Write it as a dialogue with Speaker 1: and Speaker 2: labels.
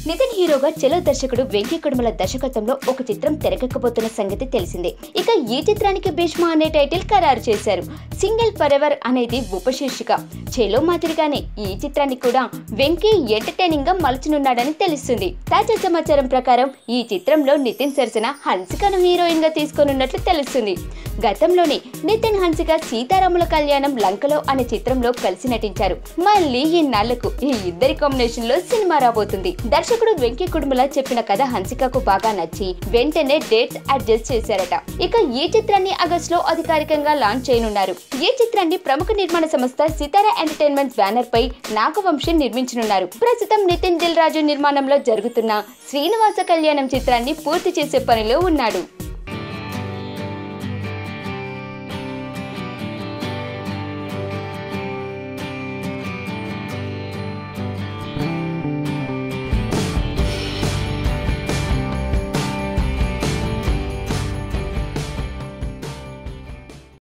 Speaker 1: నితిన్ హీరోగా చలో దర్శకుడు వెంకీ కుడుమల దర్శకత్వంలో ఒక చిత్రం తెరకెక్కబోతున్న సంగతి తెలిసిందే ఇక ఈ చిత్రానికి భీష్మ అనే టైటిల్ ఖరారు చేశారు సింగిల్ ఫరెవర్ అనేది ఉపశీర్షిక చెలో మాదిరిగానే ఈ చిత్రాన్ని కూడా వెంకీ ఎంటర్టైనింగ్ గా మలచనున్నాడని తెలుస్తుంది తాజా సమాచారం ప్రకారం ఈ చిత్రంలో నితిన్ సరసన హన్సికను హీరోయిన్ గా తీసుకోనున్నట్లు తెలుస్తుంది గతంలోనే నితిన్ హన్సిక సీతారాముల కళ్యాణం లంకలో అనే చిత్రంలో కలిసి నటించారు మళ్ళీ ఇన్నాళ్లకు ఈ ఇద్దరి కాంబినేషన్ లో సినిమా రాబోతుంది దర్శకుడు వెంకీ కుడుముల చెప్పిన కథ హన్సికకు బాగా నచ్చి వెంటనే డేట్స్ అడ్జస్ట్ చేశారట ఇక ఈ చిత్రాన్ని ఆగస్ట్ లో అధికారికంగా లాంచ్ చేయనున్నారు ఈ చిత్రాన్ని ప్రముఖ నిర్మాణ సంస్థ సితారా ఎంటర్టైన్మెంట్స్ బ్యానర్ పై నాగవంశీ నిర్మించనున్నారు ప్రస్తుతం నితిన్ దిల్ రాజు నిర్మాణంలో జరుగుతున్న శ్రీనివాస కళ్యాణం చిత్రాన్ని పూర్తి చేసే పనిలో ఉన్నాడు